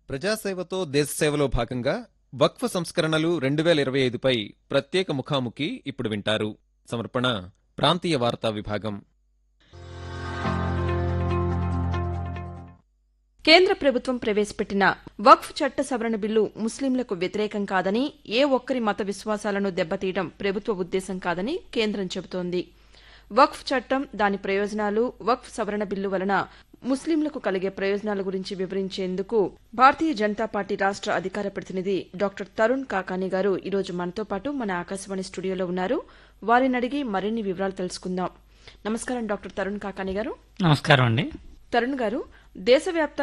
ప్రజాసేవతో దేశసేవలో భాగంగా వక్ఫ్ సంస్కరణలు రెండు వేల ఇరవై ఐదుపై ప్రత్యేక ముఖాముఖి ఇప్పుడు వింటారు సమర్పణ ప్రాంతీయ వార్తా విభాగం కేంద్ర ప్రభుత్వం ప్రవేశపెట్టిన వక్ఫ్ చట్ట సవరణ బిల్లు ముస్లింలకు వ్యతిరేకం కాదని ఏ ఒక్కరి మత విశ్వాసాలను దెబ్బతీయడం ప్రభుత్వ ఉద్దేశం కాదని కేంద్రం చెబుతోంది వక్ఫ్ చట్టం దాని ప్రయోజనాలు వక్ఫ్ సవరణ బిల్లు వలన ముస్లింలకు కలిగే ప్రయోజనాల గురించి వివరించేందుకు భారతీయ జనతా పార్టీ రాష్ట అధికార ప్రతినిధి డాక్టర్ తరుణ్ కాకాని గారు ఈరోజు మనతో పాటు మన ఆకాశవాణి స్టూడియోలో ఉన్నారు వారిని అడిగి మరిన్ని వివరాలు తెలుసుకుందాం నమస్కారం డాక్టర్ తరుణ్ కాకాని గారు నమస్కారం అండి తరుణ్ గారు దేశవ్యాప్తంగా